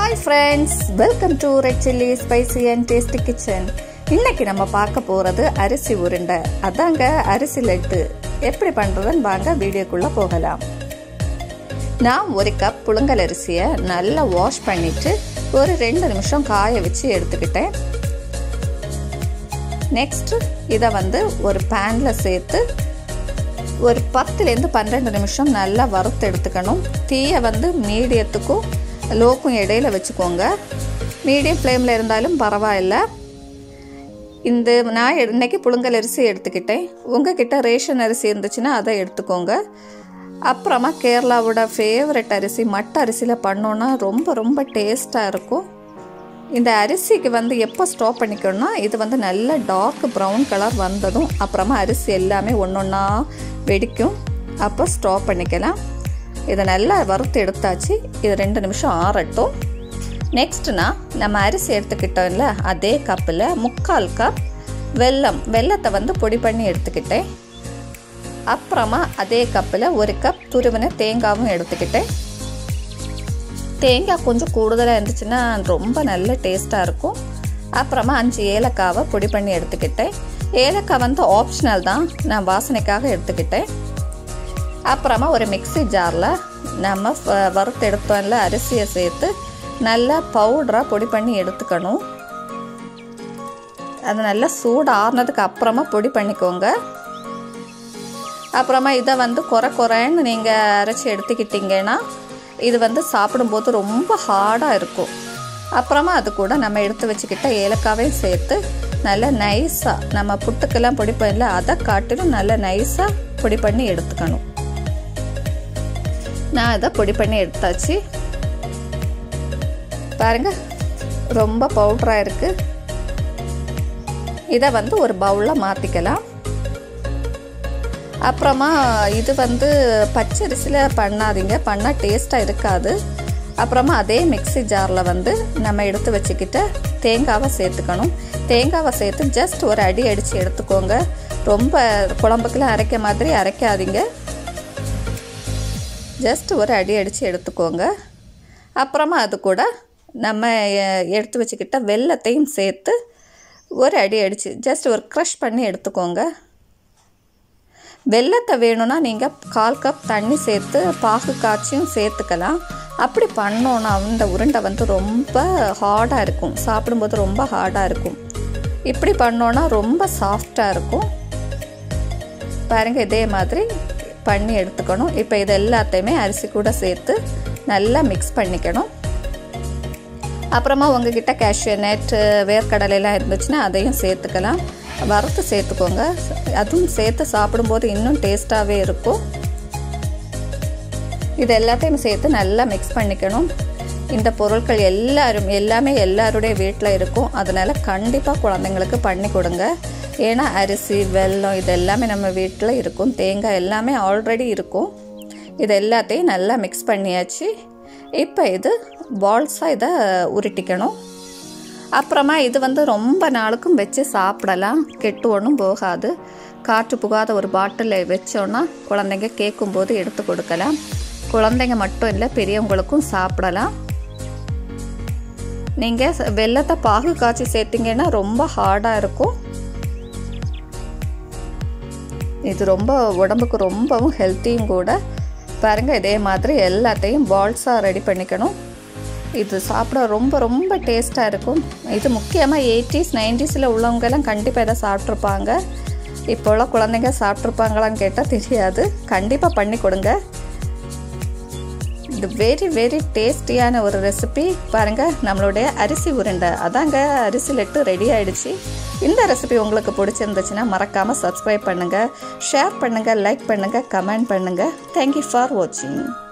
hi friends welcome to red chilli spicy and tasty kitchen இன்னைக்கு நம்ம பார்க்க போகிறது அரிசி உருண்டை அதாங்க அரிசி லட்டு எப்படி பண்ணுறதுன்னு வாங்க வீடியோக்குள்ளே போகலாம் நான் ஒரு கப் புழுங்கல் அரிசியை நல்லா வாஷ் பண்ணிவிட்டு ஒரு ரெண்டு நிமிஷம் காய வச்சு எடுத்துக்கிட்டேன் நெக்ஸ்ட் இதை வந்து ஒரு பேனில் சேர்த்து ஒரு பத்துலேருந்து பன்னெண்டு நிமிஷம் நல்லா வறுத்து எடுத்துக்கணும் தீயை வந்து மீடியத்துக்கும் லோக்கும் இடையில வச்சுக்கோங்க மீடியம் ஃப்ளேமில் இருந்தாலும் பரவாயில்ல இந்த நான் இன்னைக்கு புழுங்கல் அரிசி எடுத்துக்கிட்டேன் உங்ககிட்ட ரேஷன் அரிசி இருந்துச்சுன்னா அதை எடுத்துக்கோங்க அப்புறமா கேரளாவோட ஃபேவரட் அரிசி மட்ட அரிசியில் பண்ணோன்னா ரொம்ப ரொம்ப டேஸ்ட்டாக இருக்கும் இந்த அரிசிக்கு வந்து எப்போ ஸ்டாப் பண்ணிக்கணும்னா இது வந்து நல்ல டார்க் ப்ரௌன் கலர் வந்ததும் அப்புறமா அரிசி எல்லாமே ஒன்று ஒன்றா வெடிக்கும் அப்போ ஸ்டாப் பண்ணிக்கலாம் இதை நல்லா வறுத்து எடுத்தாச்சு இது ரெண்டு நிமிஷம் ஆறட்டும் நெக்ஸ்ட்னா நம்ம அரிசி எடுத்துக்கிட்டோம்ல அதே கப்பில் முக்கால் கப் வெல்லம் வெல்லத்தை வந்து பொடி பண்ணி எடுத்துக்கிட்டேன் அப்புறமா அதே கப்பில் ஒரு கப் துருவின தேங்காவும் எடுத்துக்கிட்டேன் தேங்காய் கொஞ்சம் கூடுதலாக இருந்துச்சுன்னா ரொம்ப நல்ல டேஸ்ட்டாக இருக்கும் அப்புறமா அஞ்சு ஏலக்காவை பொடி பண்ணி எடுத்துக்கிட்டேன் ஏலக்காய் வந்து ஆப்ஷனல் தான் நான் வாசனைக்காக எடுத்துக்கிட்டேன் அப்புறமா ஒரு மிக்சி ஜாரில் நம்ம வறுத்து எடுத்தோம்ல அரிசியை சேர்த்து நல்லா பவுடராக பொடி பண்ணி எடுத்துக்கணும் அது நல்லா சூடு ஆறுனதுக்கு அப்புறமா பொடி பண்ணிக்கோங்க அப்புறமா இதை வந்து குறை குறைன்னு நீங்கள் அரைச்சி எடுத்துக்கிட்டிங்கன்னா இது வந்து சாப்பிடும்போது ரொம்ப ஹார்டாக இருக்கும் அப்புறமா அது கூட நம்ம எடுத்து வச்சுக்கிட்ட ஏலக்காவையும் சேர்த்து நல்லா நைஸாக நம்ம புட்டுக்கெல்லாம் பொடி பண்ணல அதை காட்டிலும் நல்லா நைஸாக பொடி பண்ணி எடுத்துக்கணும் நான் அதை பொடி பண்ணி எடுத்தாச்சு பாருங்க ரொம்ப பவுட்ராக இருக்குது இதை வந்து ஒரு பவுலில் மாற்றிக்கலாம் அப்புறமா இது வந்து பச்சரிசியில் பண்ணாதீங்க பண்ணால் டேஸ்ட்டாக இருக்காது அப்புறமா அதே மிக்சி ஜாரில் வந்து நம்ம எடுத்து வச்சுக்கிட்ட தேங்காவை சேர்த்துக்கணும் தேங்காவை சேர்த்து ஜஸ்ட் ஒரு அடி அடித்து எடுத்துக்கோங்க ரொம்ப குழம்புக்கெல்லாம் அரைக்க மாதிரி அரைக்காதீங்க ஜஸ்ட் ஒரு அடி அடித்து எடுத்துக்கோங்க அப்புறமா அது கூட நம்ம எடுத்து வச்சுக்கிட்ட வெள்ளத்தையும் சேர்த்து ஒரு அடி அடித்து ஜஸ்ட் ஒரு க்ரஷ் பண்ணி எடுத்துக்கோங்க வெள்ளத்தை வேணும்னா நீங்கள் கால் கப் தண்ணி சேர்த்து பாகு காய்ச்சியும் சேர்த்துக்கலாம் அப்படி பண்ணோன்னா அந்த உருண்டை வந்து ரொம்ப ஹார்டாக இருக்கும் சாப்பிடும்போது ரொம்ப ஹார்டாக இருக்கும் இப்படி பண்ணோன்னா ரொம்ப சாஃப்டாக இருக்கும் பாருங்கள் இதே மாதிரி பண்ணி எடுத்துக்கணும் இப்போ இது எல்லாத்தையுமே அரிசி கூட சேர்த்து நல்லா மிக்ஸ் பண்ணிக்கணும் அப்புறமா உங்ககிட்ட கேஷ்யூ நெட் வேர்க்கடலைலாம் இருந்துச்சுன்னா அதையும் சேர்த்துக்கலாம் வறுத்து சேர்த்துக்கோங்க அதுவும் சேர்த்து சாப்பிடும்போது இன்னும் டேஸ்ட்டாகவே இருக்கும் இது எல்லாத்தையும் சேர்த்து நல்லா மிக்ஸ் பண்ணிக்கணும் இந்த பொருட்கள் எல்லாரும் எல்லாமே எல்லாருடைய வீட்டில் இருக்கும் அதனால் கண்டிப்பாக குழந்தைங்களுக்கு பண்ணி கொடுங்க ஏன்னா அரிசி வெல்லம் இது எல்லாமே நம்ம வீட்டில் இருக்கும் தேங்காய் எல்லாமே ஆல்ரெடி இருக்கும் இது எல்லாத்தையும் நல்லா மிக்ஸ் பண்ணியாச்சு இப்போ இது பால்ஸாக இதை உருட்டிக்கணும் அப்புறமா இது வந்து ரொம்ப நாளுக்கும் வச்சு சாப்பிடலாம் கெட்டு ஒன்றும் போகாது காற்று புகாத ஒரு பாட்டிலில் வச்சோன்னா குழந்தைங்க கேட்கும்போது எடுத்து கொடுக்கலாம் குழந்தைங்க மட்டும் இல்லை பெரியவங்களுக்கும் சாப்பிடலாம் நீங்கள் வெள்ளத்தை பாகு காய்ச்சி சேர்த்திங்கன்னா ரொம்ப ஹார்டாக இருக்கும் இது ரொம்ப உடம்புக்கு ரொம்பவும் ஹெல்த்தியும் கூட பாருங்கள் இதே மாதிரி எல்லாத்தையும் பால்ஸாக ரெடி பண்ணிக்கணும் இது சாப்பிட ரொம்ப ரொம்ப டேஸ்ட்டாக இருக்கும் இது முக்கியமாக எயிட்டிஸ் நைன்டிஸில் உள்ளவங்கெல்லாம் கண்டிப்பாக இதை சாப்பிட்ருப்பாங்க இப்போ உள்ள குழந்தைங்க சாப்பிட்ருப்பாங்களான்னு கேட்டால் தெரியாது கண்டிப்பாக பண்ணி கொடுங்க இது வெரி வெரி டேஸ்டியான ஒரு ரெசிபி பாருங்கள் நம்மளுடைய அரிசி உருண்டை அதாங்க அரிசி லட்டு ரெடி ஆகிடுச்சு இந்த ரெசிபி உங்களுக்கு பிடிச்சிருந்துச்சுன்னா மறக்காமல் சப்ஸ்கிரைப் பண்ணுங்கள் ஷேர் பண்ணுங்கள் லைக் பண்ணுங்கள் கமெண்ட் பண்ணுங்கள் தேங்க்யூ ஃபார் வாட்சிங்